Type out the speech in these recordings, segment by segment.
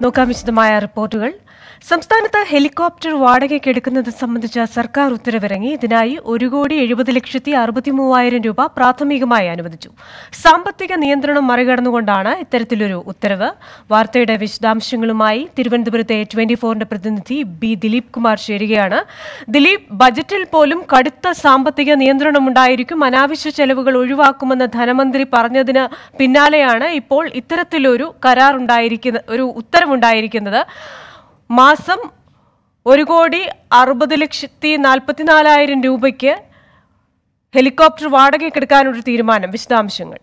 നോക്കാം വിശദമായ റിപ്പോർട്ടുകൾ സംസ്ഥാനത്ത് ഹെലികോപ്റ്റർ വാടകയ്ക്ക് എടുക്കുന്നത് സംബന്ധിച്ച സർക്കാർ ഉത്തരവിറങ്ങി ഇതിനായി ഒരു കോടി എഴുപത് ലക്ഷത്തി അറുപത്തി മൂവായിരം രൂപ പ്രാഥമികമായി അനുവദിച്ചു സാമ്പത്തിക നിയന്ത്രണം മറികടന്നുകൊണ്ടാണ് ഇത്തരത്തിലൊരു ഉത്തരവ് വാർത്തയുടെ വിശദാംശങ്ങളുമായി തിരുവനന്തപുരത്തെ ട്വന്റി ഫോറിന്റെ പ്രതിനിധി ബി ദിലീപ് കുമാർ ചേരുകയാണ് ദിലീപ് ബജറ്റിൽ പോലും കടുത്ത സാമ്പത്തിക നിയന്ത്രണമുണ്ടായിരിക്കും അനാവശ്യ ചെലവുകൾ ഒഴിവാക്കുമെന്ന് ധനമന്ത്രി പറഞ്ഞതിന് പിന്നാലെയാണ് ഇപ്പോൾ ഇത്തരത്തിലൊരു കരാർ ഉണ്ടായിരിക്കുന്ന ഒരു ഉത്തരവുണ്ടായിരിക്കുന്നത് മാസം ഒരു കോടി അറുപത് ലക്ഷത്തി നാൽപ്പത്തിനാലായിരം രൂപയ്ക്ക് ഹെലികോപ്റ്റർ വാടകയ്ക്ക് എടുക്കാനൊരു തീരുമാനം വിശദാംശങ്ങൾ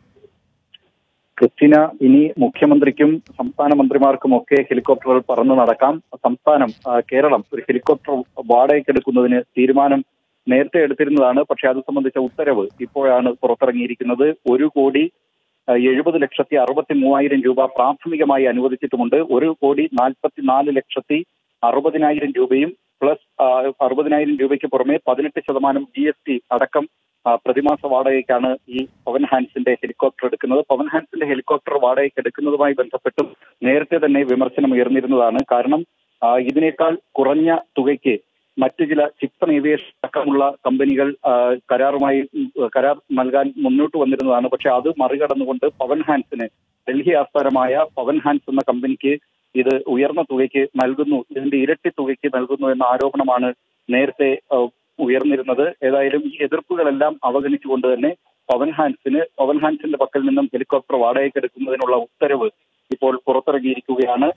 ക്രിസ്റ്റിന ഇനി മുഖ്യമന്ത്രിക്കും സംസ്ഥാന മന്ത്രിമാർക്കുമൊക്കെ ഹെലികോപ്റ്ററുകൾ പറന്നു നടക്കാം സംസ്ഥാനം ആ, കേരളം ഒരു ഹെലികോപ്റ്റർ വാടകയ്ക്കെടുക്കുന്നതിന് തീരുമാനം നേരത്തെ എടുത്തിരുന്നതാണ് പക്ഷെ അത് സംബന്ധിച്ച ഉത്തരവ് ഇപ്പോഴാണ് പുറത്തിറങ്ങിയിരിക്കുന്നത് ഒരു കോടി ആ, എഴുപത് ലക്ഷത്തി അറുപത്തി മൂവായിരം രൂപ പ്രാഥമികമായി അനുവദിച്ചിട്ടുമുണ്ട് ഒരു കോടി നാൽപ്പത്തി നാല് ലക്ഷത്തി അറുപതിനായിരം രൂപയും പ്ലസ് ആ, അറുപതിനായിരം രൂപയ്ക്ക് പുറമെ പതിനെട്ട് ശതമാനം ജി എസ് ടി അടക്കം ആ, പ്രതിമാസ വാടകയ്ക്കാണ് ഈ പവൻ ഹാൻസിന്റെ ഹെലികോപ്റ്റർ എടുക്കുന്നത് പവൻ ഹാൻസിന്റെ ഹെലികോപ്റ്റർ വാടകയ്ക്ക് എടുക്കുന്നതുമായി ബന്ധപ്പെട്ടും നേരത്തെ തന്നെ വിമർശനം ഉയർന്നിരുന്നതാണ് കാരണം ആ, ഇതിനേക്കാൾ കുറഞ്ഞ തുകയ്ക്ക് മറ്റു ചില ചിപ്പൻ ഏവിയേഷൻ അടക്കമുള്ള കമ്പനികൾ ആ, കരാറുമായി ഉം, കരാർ നൽകാൻ മുന്നോട്ട് വന്നിരുന്നതാണ് പക്ഷെ അത് മറികടന്നുകൊണ്ട് പവൻ ഹാൻസിന് ഡൽഹി ആസ്ഥാനമായ പവൻ ഹാൻസ് എന്ന കമ്പനിക്ക് ഇത് ഉയർന്ന തുകയ്ക്ക് നൽകുന്നു ഇതിന്റെ ഇരട്ടി തുകയ്ക്ക് നൽകുന്നു എന്ന ആരോപണമാണ് നേരത്തെ ആ, ഉയർന്നിരുന്നത് ഏതായാലും ഈ എതിർപ്പുകളെല്ലാം അവഗണിച്ചുകൊണ്ട് തന്നെ പവൻ ഹാൻസിന് പവൻ ഹാൻസിന്റെ പക്കൽ നിന്നും ഹെലികോപ്റ്റർ വാടകയ്ക്ക് എടുക്കുന്നതിനുള്ള ഉത്തരവ് ഇപ്പോൾ പുറത്തിറങ്ങിയിരിക്കുകയാണ്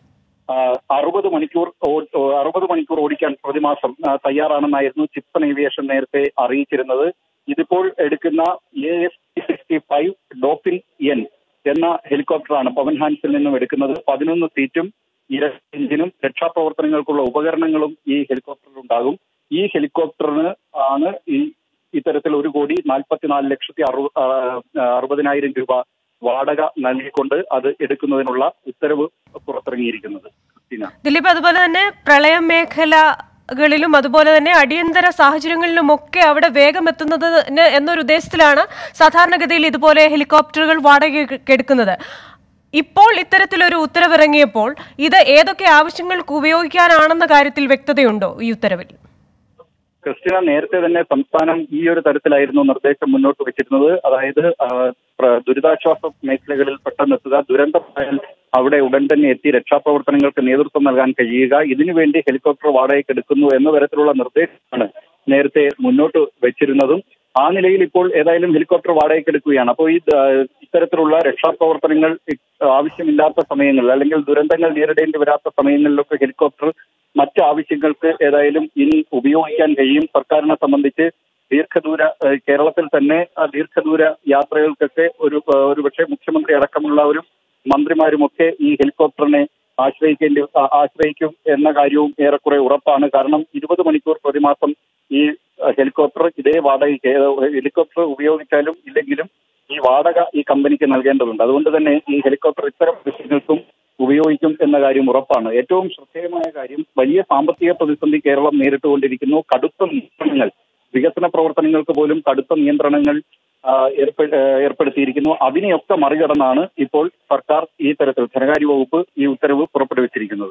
അറുപത് മണിക്കൂർ ഓ- അറുപത് മണിക്കൂർ ഓടിക്കാൻ പ്രതിമാസം ആ, തയ്യാറാണെന്നായിരുന്നു ചിപ്പൻ ഏവിയേഷൻ നേരത്തെ അറിയിച്ചിരുന്നത് ഇതിപ്പോൾ എടുക്കുന്ന A S sixty five dauphin N എന്ന ഹെലികോപ്റ്ററാണ് പവൻ ഹാൻസിൽ നിന്നും എടുക്കുന്നത് പതിനൊന്ന് സീറ്റും ഇര എഞ്ചിനും രക്ഷാപ്രവർത്തനങ്ങൾക്കുള്ള ഉപകരണങ്ങളും ഈ ഹെലികോപ്റ്ററിൽ ഉണ്ടാകും ഈ ഹെലികോപ്റ്ററിന് ആണ് ഈ ഇത്തരത്തിൽ ഒരു കോടി നാൽപ്പത്തിനാല് ലക്ഷത്തി അറു ആ, അറുപതിനായിരം രൂപ വാടക നൽകിക്കൊണ്ട് അത് എടുക്കുന്നതിനുള്ള ഉത്തരവ് പുറത്തിറങ്ങിയിരിക്കുന്നത് ക്രിസ്റ്റീന ദിലീപ് അതുപോലെ തന്നെ പ്രളയ മേഖലകളിലും അതുപോലെ തന്നെ അടിയന്തര സാഹചര്യങ്ങളിലുമൊക്കെ അവിടെ വേഗം എത്തുന്നതിന് എന്നൊരു ഉദ്ദേശത്തിലാണ് സാധാരണഗതിയിൽ ഇതുപോലെ ഹെലികോപ്റ്ററുകൾ വാടകയ്ക്ക് എടുക്കുന്നത് ഇപ്പോൾ ഇത്തരത്തിലൊരു ഉത്തരവിറങ്ങിയപ്പോൾ ഇത് ഏതൊക്കെ ആവശ്യങ്ങൾക്ക് ഉപയോഗിക്കാനാണെന്ന കാര്യത്തിൽ വ്യക്തതയുണ്ടോ ഈ ഉത്തരവിൽ ക്രിസ്ത്യന നേരത്തെ തന്നെ സംസ്ഥാനം ഈ ഒരു തരത്തിലായിരുന്നു നിർദ്ദേശം മുന്നോട്ട് വെച്ചിരുന്നത് അതായത് ആ, പ്ര- ദുരിതാശ്വാസ മേഖലകളിൽ പെട്ടെന്നെത്തുക ദുരന്തമായാൽ അവിടെ ഉടൻ തന്നെ എത്തി രക്ഷാപ്രവർത്തനങ്ങൾക്ക് നേതൃത്വം നൽകാൻ കഴിയുക ഇതിനുവേണ്ടി ഹെലികോപ്റ്റർ വാടകയ്ക്ക് എടുക്കുന്നു എന്ന തരത്തിലുള്ള നിർദ്ദേശമാണ് നേരത്തെ മുന്നോട്ട് വെച്ചിരുന്നതും ആ നിലയിൽ ഇപ്പോൾ ഏതായാലും ഹെലികോപ്റ്റർ വാടകയ്ക്ക് എടുക്കുകയാണ് അപ്പോൾ ഈ ആ, ഇത്തരത്തിലുള്ള രക്ഷാപ്രവർത്തനങ്ങൾ ഇ- ആവശ്യമില്ലാത്ത സമയങ്ങളിൽ അല്ലെങ്കിൽ ദുരന്തങ്ങൾ നേരിടേണ്ടി വരാത്ത സമയങ്ങളിലൊക്കെ ഹെലികോപ്റ്റർ മറ്റ് ആവശ്യങ്ങൾക്ക് ഏതായാലും ഇനി ഉപയോഗിക്കാൻ കഴിയും സർക്കാരിനെ സംബന്ധിച്ച് ദീർഘദൂര ഏഹ് കേരളത്തിൽ തന്നെ ആ ദീർഘദൂര യാത്രകൾക്കൊക്കെ ഒരു ഏഹ് ഒരു പക്ഷേ മുഖ്യമന്ത്രി അടക്കമുള്ളവരും മന്ത്രിമാരുമൊക്കെ ഈ ഹെലികോപ്റ്ററിനെ ആശ്രയിക്കേണ്ടി ആ- ആശ്രയിക്കും എന്ന കാര്യവും ഏറെക്കുറെ ഉറപ്പാണ് കാരണം ഇരുപത് മണിക്കൂർ പ്രതിമാസം ഈ ഏഹ് ഹെലികോപ്റ്റർ ഇതേ വാടകയ്ക്ക് ഏഹ് ഹെലികോപ്റ്റർ ഉപയോഗിച്ചാലും ഇല്ലെങ്കിലും ഈ വാടക ഈ കമ്പനിക്ക് നൽകേണ്ടതുണ്ട് അതുകൊണ്ട് തന്നെ ഈ ഹെലികോപ്റ്റർ ഇത്തരം വിഷയങ്ങൾക്കും ഉപയോഗിക്കും എന്ന കാര്യം ഉറപ്പാണ് ഏറ്റവും ശ്രദ്ധേയമായ കാര്യം വലിയ സാമ്പത്തിക പ്രതിസന്ധി കേരളം നേരിട്ടുകൊണ്ടിരിക്കുന്നു കടുത്ത നിയന്ത്രണങ്ങൾ വികസന പ്രവർത്തനങ്ങൾക്ക് പോലും കടുത്ത നിയന്ത്രണങ്ങൾ ആ, ഏർപ്പെ- ഏ, ഏർപ്പെടുത്തിയിരിക്കുന്നു അതിനെയൊക്കെ മറികടന്നാണ് ഇപ്പോൾ സർക്കാർ ഈ തരത്തിൽ ധനകാര്യ വകുപ്പ് ഈ ഉത്തരവ് പുറപ്പെടുവിച്ചിരിക്കുന്നത്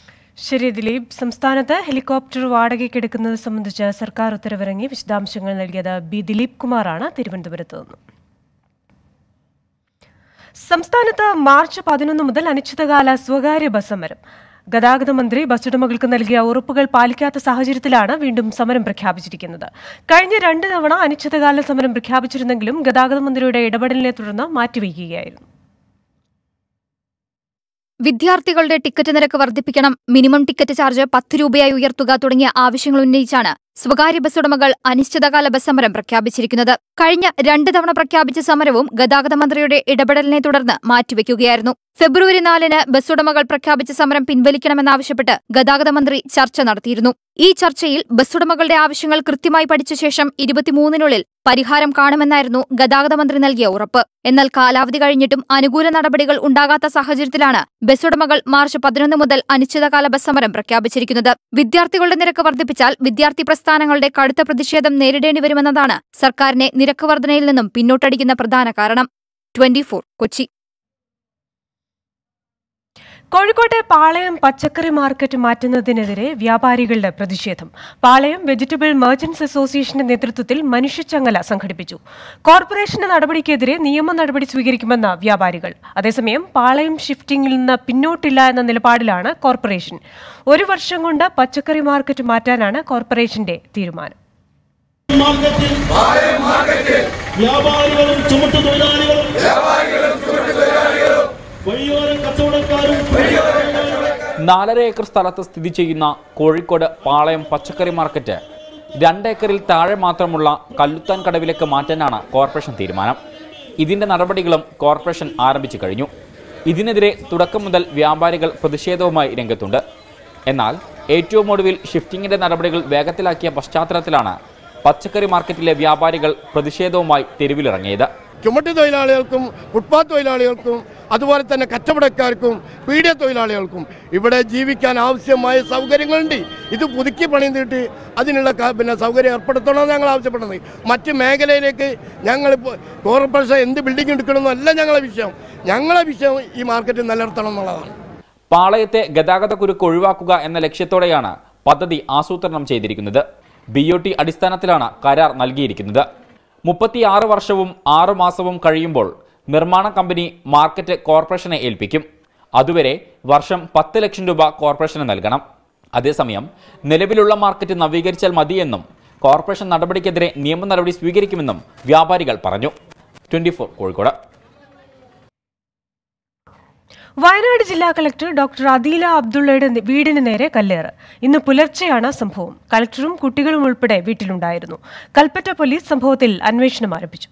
ശരി ദിലീപ് സംസ്ഥാനത്ത് ഹെലികോപ്റ്റർ വാടകയ്ക്ക് എടുക്കുന്നത് സംബന്ധിച്ച് സർക്കാർ ഉത്തരവിറങ്ങി വിശദാംശങ്ങൾ നൽകിയത് ബി ദിലീപ് കുമാറാണ് തിരുവനന്തപുരത്ത് നിന്ന് സംസ്ഥാനത്ത് മാർച്ച് പതിനൊന്ന് മുതൽ അനിശ്ചിതകാല സ്വകാര്യ ബസ് സമരം ഗതാഗത മന്ത്രി ബസ് ഉടമകൾക്ക് നൽകിയ ഉറപ്പുകൾ പാലിക്കാത്ത സാഹചര്യത്തിലാണ് വീണ്ടും സമരം പ്രഖ്യാപിച്ചിരിക്കുന്നത് കഴിഞ്ഞ രണ്ട് തവണ അനിശ്ചിതകാല സമരം പ്രഖ്യാപിച്ചിരുന്നെങ്കിലും ഗതാഗത മന്ത്രിയുടെ ഇടപെടലിനെ തുടർന്ന് മാറ്റിവെക്കുകയായിരുന്നു വിദ്യാർത്ഥികളുടെ ടിക്കറ്റ് നിരക്ക് വർദ്ധിപ്പിക്കണം മിനിമം ടിക്കറ്റ് ചാർജ് പത്ത് രൂപയായി ഉയർത്തുക തുടങ്ങിയ ആവശ്യങ്ങൾ ഉന്നയിച്ചാണ് സ്വകാര്യ ബസ് ഉടമകൾ അനിശ്ചിതകാല ബസ് സമരം പ്രഖ്യാപിച്ചിരിക്കുന്നത് കഴിഞ്ഞ രണ്ട് തവണ പ്രഖ്യാപിച്ച സമരവും ഗതാഗത മന്ത്രിയുടെ ഇടപെടലിനെ തുടർന്ന് മാറ്റിവെക്കുകയായിരുന്നു ഫെബ്രുവരി നാലിന് ബസ് ഉടമകൾ പ്രഖ്യാപിച്ച സമരം പിൻവലിക്കണമെന്നാവശ്യപ്പെട്ട് ഗതാഗത മന്ത്രി ചർച്ച നടത്തിയിരുന്നു ഈ ചർച്ചയിൽ ബസ് ഉടമകളുടെ ആവശ്യങ്ങൾ കൃത്യമായി പഠിച്ച ശേഷം ഇരുപത്തിമൂന്നിനുള്ളിൽ പരിഹാരം കാണുമെന്നായിരുന്നു ഗതാഗത മന്ത്രി നൽകിയ ഉറപ്പ് എന്നാൽ കാലാവധി കഴിഞ്ഞിട്ടും അനുകൂല നടപടികൾ ഉണ്ടാകാത്ത സാഹചര്യത്തിലാണ് ബസ് ഉടമകൾ മാർച്ച് പതിനൊന്ന് മുതൽ അനിശ്ചിതകാല ബസ് സമരം പ്രഖ്യാപിച്ചിരിക്കുന്നത് വിദ്യാർത്ഥികളുടെ നിരക്ക് വർദ്ധിപ്പിച്ചാൽ വിദ്യാർത്ഥി പ്രസ്ഥാനങ്ങളുടെ കടുത്ത പ്രതിഷേധം നേരിടേണ്ടി വരുമെന്നതാണ് സർക്കാരിനെ നിരക്ക് വർധനയിൽ നിന്നും പിന്നോട്ടടിക്കുന്ന പ്രധാന കാരണം ട്വന്റി കൊച്ചി കോഴിക്കോട്ടെ പാളയം പച്ചക്കറി മാർക്കറ്റ് മാറ്റുന്നതിനെതിരെ വ്യാപാരികളുടെ പ്രതിഷേധം പാളയം വെജിറ്റബിൾ മെർച്ചന്റ്സ് അസോസിയേഷന്റെ നേതൃത്വത്തിൽ മനുഷ്യച്ചങ്ങല സംഘടിപ്പിച്ചു കോർപ്പറേഷന്റെ നടപടിക്കെതിരെ നിയമ നടപടി സ്വീകരിക്കുമെന്ന് വ്യാപാരികൾ അതേസമയം പാളയം ഷിഫ്റ്റിംഗിൽ നിന്ന് പിന്നോട്ടില്ല എന്ന നിലപാടിലാണ് കോർപ്പറേഷൻ ഒരു വർഷം കൊണ്ട് പച്ചക്കറി മാർക്കറ്റ് മാറ്റാനാണ് കോർപ്പറേഷന്റെ തീരുമാനം മാർക്കറ്റിൽ വ്യാപാരികളും ചുമട്ടു തൊഴിലാളികളും വഴിയോര കച്ചവടക്കാരും നാലര ഏക്കർ സ്ഥലത്ത് സ്ഥിതി ചെയ്യുന്ന കോഴിക്കോട് പാളയം പച്ചക്കറി മാർക്കറ്റ് രണ്ടേക്കറിൽ താഴെ മാത്രമുള്ള കല്ലുത്താൻ കടവിലേക്ക് മാറ്റാനാണ് കോർപ്പറേഷൻ തീരുമാനം ഇതിന്റെ നടപടികളും കോർപ്പറേഷൻ ആരംഭിച്ചു കഴിഞ്ഞു ഇതിനെതിരെ തുടക്കം മുതൽ വ്യാപാരികൾ പ്രതിഷേധവുമായി രംഗത്തുണ്ട് എന്നാൽ ഏറ്റവും ഒടുവിൽ ഷിഫ്റ്റിംഗിന്റെ നടപടികൾ വേഗത്തിലാക്കിയ പശ്ചാത്തലത്തിലാണ് പച്ചക്കറി മാർക്കറ്റിലെ വ്യാപാരികൾ പ്രതിഷേധവുമായി തെരുവിലിറങ്ങിയത് ചുമട്ട് തൊഴിലാളികൾക്കും ഫുട്പാത്ത് തൊഴിലാളികൾക്കും അതുപോലെ തന്നെ കച്ചവടക്കാർക്കും പീഡിയ തൊഴിലാളികൾക്കും ഇവിടെ ജീവിക്കാൻ ആവശ്യമായ സൗകര്യങ്ങളുണ്ട് ഇത് പുതുക്കി പണിതിട്ട് അതിനുള്ള ക- പിന്നെ സൗകര്യം ഏർപ്പെടുത്തണമെന്ന് ഞങ്ങൾ ആവശ്യപ്പെടുന്നത് മറ്റ് മേഖലയിലേക്ക് ഞങ്ങൾ കോർപ്പറേഷൻ എന്ത് ബിൽഡിംഗ് എടുക്കണമെന്നല്ല ഞങ്ങളെ വിഷയം ഞങ്ങളെ വിഷയം ഈ മാർക്കറ്റ് നിലനിർത്തണം എന്നുള്ളതാണ് പാളയത്തെ ഗതാഗത കുരുക്ക് ഒഴിവാക്കുക എന്ന ലക്ഷ്യത്തോടെയാണ് പദ്ധതി ആസൂത്രണം ചെയ്തിരിക്കുന്നത് ബി ഒ ടി അടിസ്ഥാനത്തിലാണ് കരാർ നൽകിയിരിക്കുന്നത് മുപ്പത്തിയാറ് വർഷവും ആറു മാസവും കഴിയുമ്പോൾ നിർമ്മാണ കമ്പനി മാർക്കറ്റ് കോർപ്പറേഷനെ ഏൽപ്പിക്കും അതുവരെ വർഷം പത്ത് ലക്ഷം രൂപ കോർപ്പറേഷന് നൽകണം അതേസമയം നിലവിലുള്ള മാർക്കറ്റ് നവീകരിച്ചാൽ മതിയെന്നും കോർപ്പറേഷൻ നടപടിക്കെതിരെ നിയമ നടപടി സ്വീകരിക്കുമെന്നും വ്യാപാരികൾ പറഞ്ഞു ട്വന്റി കോഴിക്കോട് വയനാട് ജില്ലാ കളക്ടർ ഡോക്ടർ അദീല അബ്ദുള്ളയുടെ നി- വീടിന് നേരെ കല്ലേറ് ഇന്ന് പുലർച്ചെയാണ് സംഭവം കളക്ടറും കുട്ടികളും ഉൾപ്പെടെ വീട്ടിലുണ്ടായിരുന്നു കൽപ്പറ്റ പോലീസ് സംഭവത്തിൽ അന്വേഷണം ആരംഭിച്ചു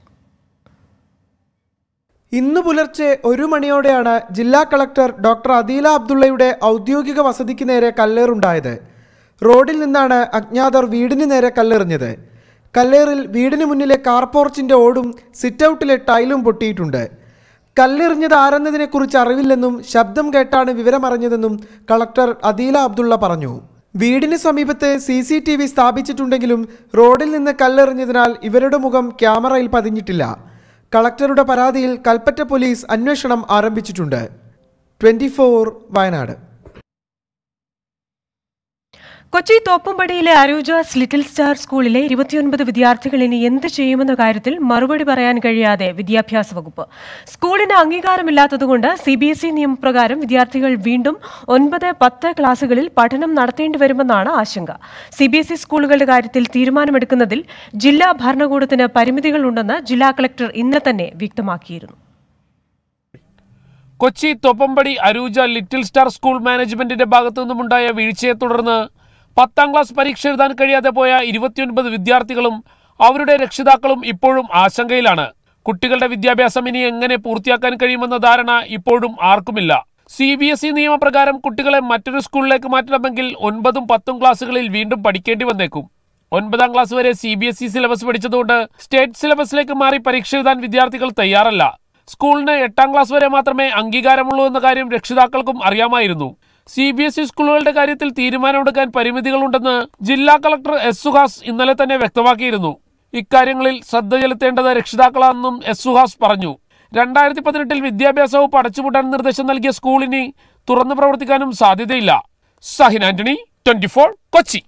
ഇന്ന് പുലർച്ചെ ഒരു മണിയോടെയാണ് ജില്ലാ കളക്ടർ ഡോക്ടർ അദീല അബ്ദുള്ളയുടെ ഔദ്യോഗിക വസതിക്ക് നേരെ കല്ലേറുണ്ടായത് റോഡിൽ നിന്നാണ് അജ്ഞാതർ വീടിന് നേരെ കല്ലെറിഞ്ഞത് കല്ലേറിൽ വീടിന് മുന്നിലെ കാർ പോർച്ചിന്റെ ഓടും സിറ്റൗട്ടിലെ ടൈലും പൊട്ടിയിട്ടുണ്ട് കല്ലെറിഞ്ഞത് ആരെന്നതിനെക്കുറിച്ച് അറിവില്ലെന്നും ശബ്ദം കേട്ടാണ് വിവരമറിഞ്ഞതെന്നും കളക്ടർ അദീല അബ്ദുള്ള പറഞ്ഞു വീടിന് സമീപത്ത് സി സി ടി വി സ്ഥാപിച്ചിട്ടുണ്ടെങ്കിലും റോഡിൽ നിന്ന് കല്ലെറിഞ്ഞതിനാൽ ഇവരുടെ മുഖം ക്യാമറയിൽ പതിഞ്ഞിട്ടില്ല കളക്ടറുടെ പരാതിയിൽ കൽപ്പറ്റ പോലീസ് അന്വേഷണം ആരംഭിച്ചിട്ടുണ്ട് ട്വന്റി വയനാട് കൊച്ചി തോപ്പുംപടിയിലെ അരൂജാസ് ലിറ്റിൽ സ്റ്റാർ സ്കൂളിലെ ഇരുപത്തിയൊൻപത് വിദ്യാർത്ഥികൾ ഇനി എന്ത് ചെയ്യുമെന്ന കാര്യത്തിൽ മറുപടി പറയാൻ കഴിയാതെ വിദ്യാഭ്യാസ വകുപ്പ് സ്കൂളിന് അംഗീകാരമില്ലാത്തതുകൊണ്ട് സി ബി എസ് ഇ നിയമപ്രകാരം വിദ്യാർത്ഥികൾ വീണ്ടും ഒൻപത് പത്ത് ക്ലാസുകളിൽ പഠനം നടത്തേണ്ടി വരുമെന്നാണ് ആശങ്ക സി ബി എസ് ഇ സ്കൂളുകളുടെ കാര്യത്തിൽ തീരുമാനമെടുക്കുന്നതിൽ ജില്ലാ ഭരണകൂടത്തിന് പരിമിതികളുണ്ടെന്ന് ജില്ലാ കളക്ടർ ഇന്ന് തന്നെ വ്യക്തമാക്കിയിരുന്നു Kochi Thoppumpady Arooja little star school മാനേജ്മെന്റിന്റെ ഭാഗത്തു നിന്നുമുണ്ടായ വീഴ്ചയെ തുടർന്ന് പത്താം ക്ലാസ് പരീക്ഷ എഴുതാൻ കഴിയാതെ പോയ ഇരുപത്തിയൊൻപത് വിദ്യാർത്ഥികളും അവരുടെ രക്ഷിതാക്കളും ഇപ്പോഴും ആശങ്കയിലാണ് കുട്ടികളുടെ വിദ്യാഭ്യാസം ഇനി എങ്ങനെ പൂർത്തിയാക്കാൻ കഴിയുമെന്ന ധാരണ ഇപ്പോഴും ആർക്കുമില്ല സി ബി എസ് ഇ നിയമപ്രകാരം കുട്ടികളെ മറ്റൊരു സ്കൂളിലേക്ക് മാറ്റണമെങ്കിൽ ഒൻപതും പത്തും ക്ലാസ്സുകളിൽ വീണ്ടും പഠിക്കേണ്ടി വന്നേക്കും ഒൻപതാം ക്ലാസ് വരെ C B S E syllabus പഠിച്ചതുകൊണ്ട് സ്റ്റേറ്റ് സിലബസിലേക്ക് മാറി പരീക്ഷ എഴുതാൻ വിദ്യാർത്ഥികൾ തയ്യാറല്ല സ്കൂളിന് എട്ടാം ക്ലാസ് വരെ മാത്രമേ അംഗീകാരമുള്ളൂ എന്ന കാര്യം രക്ഷിതാക്കൾക്കും അറിയാമായിരുന്നു സി ബി എസ് ഇ സ്കൂളുകളുടെ കാര്യത്തിൽ തീരുമാനമെടുക്കാൻ പരിമിതികളുണ്ടെന്ന് ജില്ലാ കളക്ടർ എസ് സുഹാസ് ഇന്നലെ തന്നെ വ്യക്തമാക്കിയിരുന്നു ഇക്കാര്യങ്ങളിൽ ശ്രദ്ധ ചെലുത്തേണ്ടത് രക്ഷിതാക്കളാണെന്നും എസ് സുഹാസ് പറഞ്ഞു രണ്ടായിരത്തി പതിനെട്ടിൽ വിദ്യാഭ്യാസ വകുപ്പ് അടച്ചുപൂട്ടാൻ നിർദ്ദേശം നൽകിയ സ്കൂളിനി തുറന്നു പ്രവർത്തിക്കാനും സാധ്യതയില്ല സഹിൻ ആന്റണി ട്വന്റി കൊച്ചി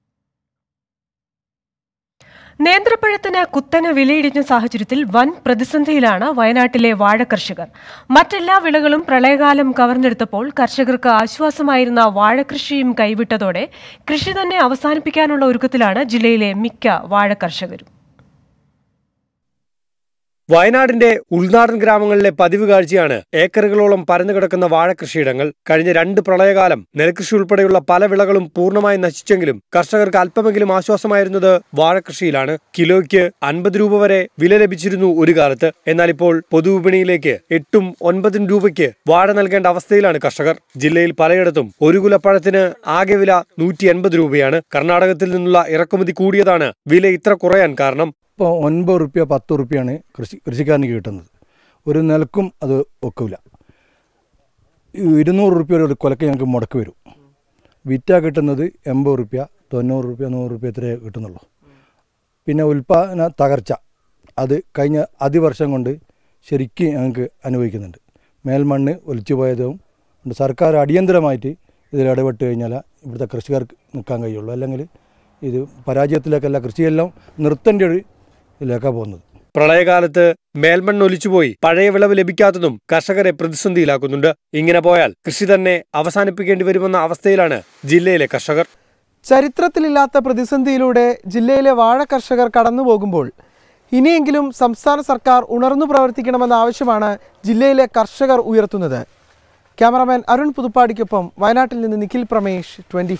നേന്ത്രപ്പഴത്തിന് കുത്തനെ വിലയിടിഞ്ഞ സാഹചര്യത്തിൽ വൻ പ്രതിസന്ധിയിലാണ് വയനാട്ടിലെ വാഴ കർഷകർ മറ്റെല്ലാ വിളകളും പ്രളയകാലം കവർന്നെടുത്തപ്പോൾ കർഷകർക്ക് ആശ്വാസമായിരുന്ന വാഴകൃഷിയും കൈവിട്ടതോടെ കൃഷി തന്നെ അവസാനിപ്പിക്കാനുള്ള ഒരുക്കത്തിലാണ് ജില്ലയിലെ മിക്ക വാഴ കർഷകരും വയനാടിന്റെ ഉൾനാടൻ ഗ്രാമങ്ങളിലെ പതിവ് കാഴ്ചയാണ് ഏക്കറുകളോളം പരന്നു കിടക്കുന്ന വാഴകൃഷിയിടങ്ങൾ കഴിഞ്ഞ രണ്ട് പ്രളയകാലം നെൽകൃഷി ഉൾപ്പെടെയുള്ള പല വിളകളും പൂർണ്ണമായി നശിച്ചെങ്കിലും കർഷകർക്ക് അല്പമെങ്കിലും ആശ്വാസമായിരുന്നത് വാഴകൃഷിയിലാണ് കിലോയ്ക്ക് അൻപത് രൂപ വരെ വില ലഭിച്ചിരുന്നു ഒരു കാലത്ത് എന്നാൽ ഇപ്പോൾ പൊതുവിപണിയിലേക്ക് എട്ടും ഒൻപതും രൂപയ്ക്ക് വാഴ നൽകേണ്ട അവസ്ഥയിലാണ് കർഷകർ ജില്ലയിൽ പലയിടത്തും ഒരു കുലപ്പഴത്തിന് ആകെ വില നൂറ്റി എൺപത് രൂപയാണ് കർണാടകത്തിൽ നിന്നുള്ള ഇറക്കുമതി കൂടിയതാണ് വില ഇത്ര കുറയാൻ കാരണം ഇപ്പോൾ ഒൻപത് റുപ്യ പത്ത് റുപ്യാണ് കൃഷി കൃഷിക്കാരന് കിട്ടുന്നത് ഒരു നിലക്കും അത് ഒക്കില്ല ഇരുന്നൂറ് റുപ്യ ഒരു കൊലക്ക് ഞങ്ങൾക്ക് മുടക്ക് വരും വിറ്റ കിട്ടുന്നത് എൺപത് റുപ്യ തൊണ്ണൂറ് റുപ്യ നൂറ് റുപ്യ ഇത്രയേ കിട്ടുന്നുള്ളൂ പിന്നെ ഉൽപ്പാദന തകർച്ച അത് കഴിഞ്ഞ അതിവർഷം കൊണ്ട് ശരിക്കും ഞങ്ങൾക്ക് അനുഭവിക്കുന്നുണ്ട് മേൽമണ്ണ് ഒലിച്ചു പോയതും അതുകൊണ്ട് സർക്കാർ അടിയന്തരമായിട്ട് ഇതിൽ ഇടപെട്ട് കഴിഞ്ഞാൽ ഇവിടുത്തെ കൃഷിക്കാർക്ക് നിൽക്കാൻ കഴിയുള്ളൂ അല്ലെങ്കിൽ ഇത് പരാജയത്തിലേക്കല്ല കൃഷിയെല്ലാം നിർത്തേണ്ട ഒരു ഇതിലേക്കാണ് പോകുന്നത് പ്രളയകാലത്ത് മേൽമണ്ണ് ഒലിച്ചുപോയി പഴയ വിളവ് ലഭിക്കാത്തതും കർഷകരെ പ്രതിസന്ധിയിലാക്കുന്നുണ്ട് ഇങ്ങനെ പോയാൽ കൃഷി തന്നെ അവസാനിപ്പിക്കേണ്ടി വരുമെന്ന അവസ്ഥയിലാണ് ജില്ലയിലെ കർഷകർ ചരിത്രത്തിലില്ലാത്ത പ്രതിസന്ധിയിലൂടെ ജില്ലയിലെ വാഴ കർഷകർ കടന്നുപോകുമ്പോൾ ഇനിയെങ്കിലും സംസ്ഥാന സർക്കാർ ഉണർന്നു പ്രവർത്തിക്കണമെന്ന ആവശ്യമാണ് ജില്ലയിലെ കർഷകർ ഉയർത്തുന്നത് ക്യാമറാമാൻ അരുൺ പുതുപ്പാടിക്കൊപ്പം വയനാട്ടിൽ നിന്ന് നിഖിൽ പ്രമേഷ് ട്വന്റി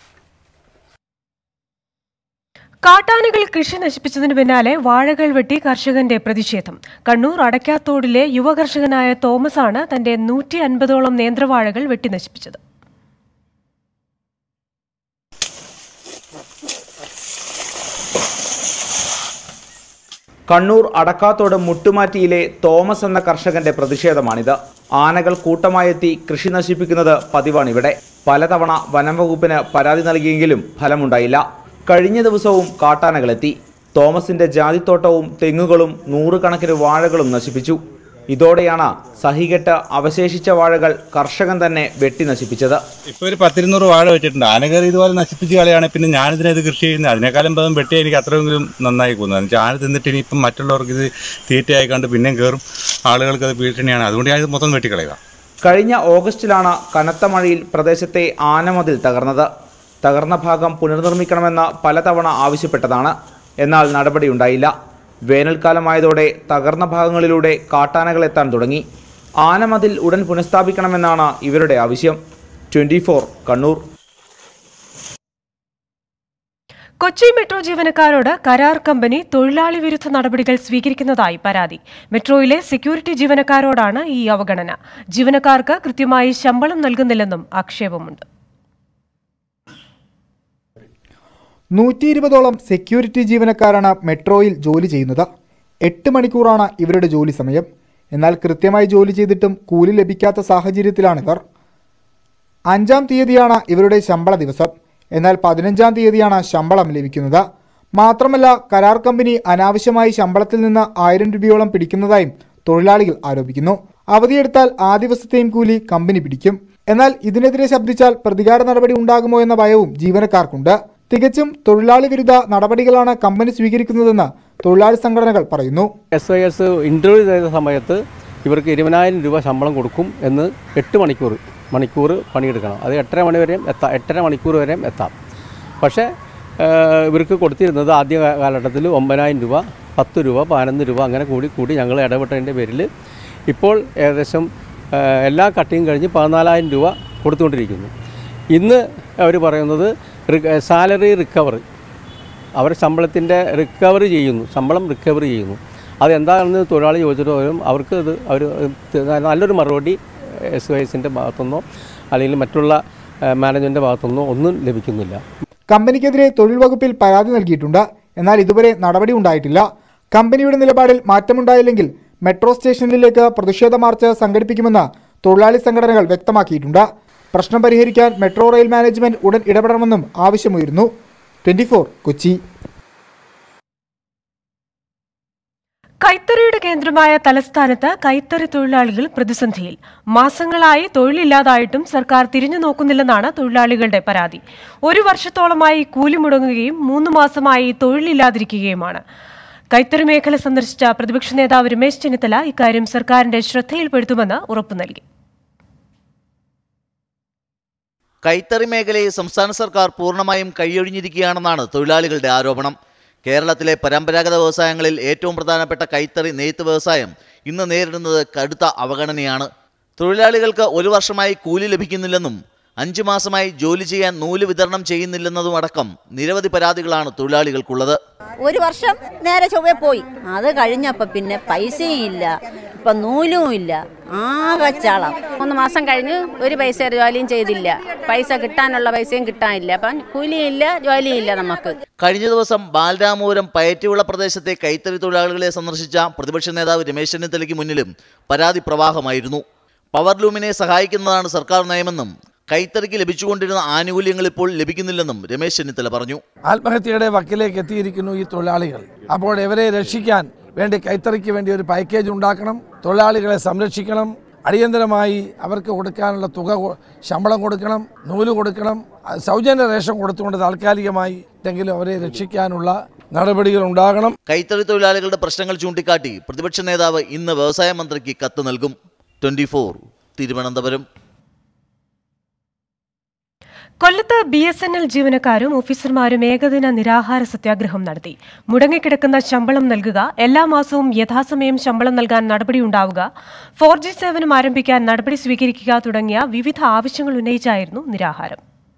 കാട്ടാനകൾ കൃഷി നശിപ്പിച്ചതിന് പിന്നാലെ വാഴകൾ വെട്ടി കർഷകന്റെ പ്രതിഷേധം കണ്ണൂർ അടയ്ക്കാത്തോടിലെ യുവകർഷകനായ തോമസ് ആണ് തന്റെ നൂറ്റി അൻപതോളം നേന്ത്രവാഴകൾ വെട്ടി നശിപ്പിച്ചത് കണ്ണൂർ അടക്കാത്തോട് മുട്ടുമാറ്റിയിലെ തോമസ് എന്ന കർഷകന്റെ പ്രതിഷേധമാണിത് ആനകൾ കൂട്ടമായെത്തി കൃഷി നശിപ്പിക്കുന്നത് പതിവാണിവിടെ പലതവണ വനം വകുപ്പിന് പരാതി നൽകിയെങ്കിലും ഫലമുണ്ടായില്ല കഴിഞ്ഞ ദിവസവും കാട്ടാനകളെത്തി തോമസിന്റെ ജാതിത്തോട്ടവും തെങ്ങുകളും നൂറുകണക്കിന് വാഴകളും നശിപ്പിച്ചു ഇതോടെയാണ് സഹികെട്ട് അവശേഷിച്ച വാഴകൾ കർഷകൻ തന്നെ വെട്ടി നശിപ്പിച്ചത് ഇപ്പോൾ ഒരു പത്തിരുന്നൂറ് വാഴ വെച്ചിട്ടുണ്ട് ആനകയറി ഇതുപോലെ നശിപ്പിച്ച് കളയാണ് പിന്നെ ഞാനിതിനെ ഇത് കൃഷി ചെയ്യുന്നത് അതിനേക്കാളും പദം വെട്ടി എനിക്ക് അത്രയെങ്കിലും നന്നായി പോകുന്നത് എന്ന് വെച്ചാൽ ആന തിന്നിട്ട് ഇനിയിപ്പം മറ്റുള്ളവർക്ക് ഇത് തീറ്റയായി കണ്ട് പിന്നെയും കയറും ആളുകൾക്ക് അത് ഭീഷണിയാണ് അതുകൊണ്ട് ഞാൻ ഇത് മൊത്തം വെട്ടിക്കളയുക കഴിഞ്ഞ ഓഗസ്റ്റിലാണ് കനത്ത മഴയിൽ പ്രദേശത്തെ ആനമതിൽ തകർന്നത് തകർന്ന ഭാഗം പുനർനിർമ്മിക്കണമെന്ന് പലതവണ ആവശ്യപ്പെട്ടതാണ് എന്നാൽ നടപടിയുണ്ടായില്ല വേനൽക്കാലമായതോടെ തകർന്ന ഭാഗങ്ങളിലൂടെ കാട്ടാനകൾ എത്താൻ തുടങ്ങി ആനമതിൽ ഉടൻ പുനഃസ്ഥാപിക്കണമെന്നാണ് ഇവരുടെ ആവശ്യം ട്വന്റി കണ്ണൂർ കൊച്ചി മെട്രോ ജീവനക്കാരോട് കരാർ കമ്പനി തൊഴിലാളി വിരുദ്ധ നടപടികൾ സ്വീകരിക്കുന്നതായി പരാതി മെട്രോയിലെ സെക്യൂരിറ്റി ജീവനക്കാരോടാണ് ഈ അവഗണന ജീവനക്കാർക്ക് കൃത്യമായി ശമ്പളം നൽകുന്നില്ലെന്നും ആക്ഷേപമുണ്ട് നൂറ്റി ഇരുപതോളം സെക്യൂരിറ്റി ജീവനക്കാരാണ് മെട്രോയിൽ ജോലി ചെയ്യുന്നത് എട്ട് മണിക്കൂറാണ് ഇവരുടെ ജോലി സമയം എന്നാൽ കൃത്യമായി ജോലി ചെയ്തിട്ടും കൂലി ലഭിക്കാത്ത സാഹചര്യത്തിലാണിവർ അഞ്ചാം തീയതിയാണ് ഇവരുടെ ശമ്പള ദിവസം എന്നാൽ പതിനഞ്ചാം തീയതിയാണ് ശമ്പളം ലഭിക്കുന്നത് മാത്രമല്ല കരാർ കമ്പനി അനാവശ്യമായി ശമ്പളത്തിൽ നിന്ന് ആയിരം രൂപയോളം പിടിക്കുന്നതായും തൊഴിലാളികൾ ആരോപിക്കുന്നു അവധിയെടുത്താൽ ആ ദിവസത്തെയും കൂലി കമ്പനി പിടിക്കും എന്നാൽ ഇതിനെതിരെ ശബ്ദിച്ചാൽ പ്രതികാര നടപടി ഉണ്ടാകുമോ എന്ന ഭയവും ജീവനക്കാർക്കുണ്ട് തികച്ചും തൊഴിലാളി വിരുദ്ധ നടപടികളാണ് കമ്പനി സ്വീകരിക്കുന്നതെന്ന് തൊഴിലാളി സംഘടനകൾ പറയുന്നു എസ് ഐ എസ് ഇൻ്റർവ്യൂ ചെയ്ത സമയത്ത് ഇവർക്ക് ഇരുപതിനായിരം രൂപ ശമ്പളം കൊടുക്കും എന്ന് എട്ട് മണിക്കൂർ മണിക്കൂർ പണിയെടുക്കണം അത് എട്ടര മണി വരെയും എത്താം എട്ടര മണിക്കൂർ വരെയും എത്താം പക്ഷേ ഏഹ്, ഇവർക്ക് കൊടുത്തിരുന്നത് ആദ്യ കാ- കാലഘട്ടത്തിൽ ഒമ്പതിനായിരം രൂപ പത്ത് രൂപ പതിനൊന്ന് രൂപ അങ്ങനെ കൂടി കൂടി ഞങ്ങൾ ഇടപെട്ടതിൻ്റെ പേരിൽ ഇപ്പോൾ ഏകദേശം ഏഹ്, എല്ലാ കട്ടിയും കഴിഞ്ഞ് പതിനാലായിരം രൂപ കൊടുത്തുകൊണ്ടിരിക്കുന്നു ഇന്ന് അവർ പറയുന്നത് സാലറി റിക്കവറി അവർ ശമ്പളത്തിൻ്റെ റിക്കവറി ചെയ്യുന്നു ശമ്പളം റിക്കവറി ചെയ്യുന്നു അതെന്താണെന്ന് തൊഴിലാളി ചോദിച്ചിട്ട് പോലും അവർക്ക് ഇത് അവർ നല്ലൊരു മറുപടി എസ് വൈ എസിൻ്റെ ഭാഗത്തുനിന്നോ അല്ലെങ്കിൽ മറ്റുള്ള മാനേജ്മെൻറ്റിൻ്റെ ഭാഗത്തുനിന്നോ ഒന്നും ലഭിക്കുന്നില്ല കമ്പനിക്കെതിരെ തൊഴിൽ വകുപ്പിൽ പരാതി നൽകിയിട്ടുണ്ട് എന്നാൽ ഇതുവരെ നടപടി ഉണ്ടായിട്ടില്ല കമ്പനിയുടെ നിലപാടിൽ മാറ്റമുണ്ടായില്ലെങ്കിൽ മെട്രോ സ്റ്റേഷനിലേക്ക് പ്രതിഷേധ മാർച്ച് സംഘടിപ്പിക്കുമെന്ന് തൊഴിലാളി സംഘടനകൾ വ്യക്തമാക്കിയിട്ടുണ്ട് പ്രശ്നം പരിഹരിക്കാൻ മെട്രോ റെയിൽ മാനേജ്മെന്റ് ഉടൻ ഇടപെടണമെന്നും ആവശ്യമുയരുന്നു ട്വന്റി കൊച്ചി കൈത്തറിയുടെ കേന്ദ്രമായ തലസ്ഥാനത്ത് കൈത്തറി തൊഴിലാളികൾ പ്രതിസന്ധിയിൽ മാസങ്ങളായി തൊഴിലില്ലാതായിട്ടും സർക്കാർ തിരിഞ്ഞു നോക്കുന്നില്ലെന്നാണ് തൊഴിലാളികളുടെ പരാതി ഒരു വർഷത്തോളമായി കൂലി മുടങ്ങുകയും മൂന്ന് മാസമായി തൊഴിലില്ലാതിരിക്കുകയുമാണ് കൈത്തറി മേഖല സന്ദർശിച്ച പ്രതിപക്ഷ നേതാവ് രമേശ് ചെന്നിത്തല ഇക്കാര്യം സർക്കാരിന്റെ ശ്രദ്ധയിൽപ്പെടുത്തുമെന്ന് ഉറപ്പു നൽകി കൈത്തറി മേഖലയെ സംസ്ഥാന സർക്കാർ പൂർണ്ണമായും കൈയൊഴിഞ്ഞിരിക്കുകയാണെന്നാണ് തൊഴിലാളികളുടെ ആരോപണം കേരളത്തിലെ പരമ്പരാഗത വ്യവസായങ്ങളിൽ ഏറ്റവും പ്രധാനപ്പെട്ട കൈത്തറി നെയ്ത്ത് വ്യവസായം ഇന്ന് നേരിടുന്നത് കടുത്ത അവഗണനയാണ് തൊഴിലാളികൾക്ക് ഒരു വർഷമായി കൂലി ലഭിക്കുന്നില്ലെന്നും അഞ്ചു മാസമായി ജോലി ചെയ്യാൻ നൂല് വിതരണം ചെയ്യുന്നില്ലെന്നതും അടക്കം നിരവധി പരാതികളാണ് തൊഴിലാളികൾക്കുള്ളത് ഒരു വർഷം നേരെ ചൊവ്വേ പോയി അത് കഴിഞ്ഞപ്പോൾ പിന്നെ പൈസയും ഇല്ല ഇപ്പം നൂലും ഇല്ല ആകെ ചാളം മൂന്ന് മാസം കഴിഞ്ഞ് ഒരു പൈസ ജോലിയും ചെയ്തില്ല പൈസ കിട്ടാനുള്ള പൈസയും കിട്ടാനില്ല അപ്പം കൂലിയില്ല ജോലിയില്ല നമുക്ക് കഴിഞ്ഞ ദിവസം ബാലരാമപുരം പയറ്റിയുള്ള പ്രദേശത്തെ കൈത്തറി തൊഴിലാളികളെ സന്ദർശിച്ച പ്രതിപക്ഷ നേതാവ് രമേശ് ചെന്നിത്തലയ്ക്ക് മുന്നിലും പരാതി പ്രവാഹമായിരുന്നു പവർ ലൂമിനെ സഹായിക്കുന്നതാണ് സർക്കാർ നയമെന്നും കൈത്തറിക്ക് ലഭിച്ചുകൊണ്ടിരുന്ന ആനുകൂല്യങ്ങൾ ഇപ്പോൾ ലഭിക്കുന്നില്ലെന്നും രമേശ് ചെന്നിത്തല പറഞ്ഞു ആത്മഹത്യയുടെ വക്കിലേക്ക് എത്തിയിരിക്കുന്നു ഈ തൊഴിലാളികൾ അപ്പോൾ ഇവരെ രക്ഷിക്കാൻ വേണ്ടി കൈത്തറിക്ക് വേണ്ടി ഒരു പാക്കേജ് ഉണ്ടാക്കണം തൊഴിലാളികളെ സംരക്ഷിക്കണം അടിയന്തരമായി അവർക്ക് കൊടുക്കാനുള്ള തുക കൊ- ശമ്പളം കൊടുക്കണം നൂല് കൊടുക്കണം അത് സൗജന്യ റേഷൻ കൊടുത്തുകൊണ്ട് താൽക്കാലികമായി എന്തെങ്കിലും അവരെ രക്ഷിക്കാനുള്ള നടപടികൾ ഉണ്ടാകണം കൈത്തറി തൊഴിലാളികളുടെ പ്രശ്നങ്ങൾ ചൂണ്ടിക്കാട്ടി പ്രതിപക്ഷ നേതാവ് ഇന്ന് വ്യവസായ മന്ത്രിക്ക് കത്ത് നൽകും ട്വന്റി തിരുവനന്തപുരം കൊല്ലത്ത് ബി എസ് എൻ എൽ ജീവനക്കാരും ഓഫീസർമാരും ഏകദിന നിരാഹാര സത്യാഗ്രഹം നടത്തി മുടങ്ങിക്കിടക്കുന്ന ശമ്പളം നൽകുക എല്ലാ മാസവും യഥാസമയം ശമ്പളം നൽകാൻ നടപടിയുണ്ടാവുക ഫോർ ജി സേവനം ആരംഭിക്കാൻ നടപടി സ്വീകരിക്കുക തുടങ്ങിയ വിവിധ ആവശ്യങ്ങൾ ഉന്നയിച്ചായിരുന്നു നിരാഹാരം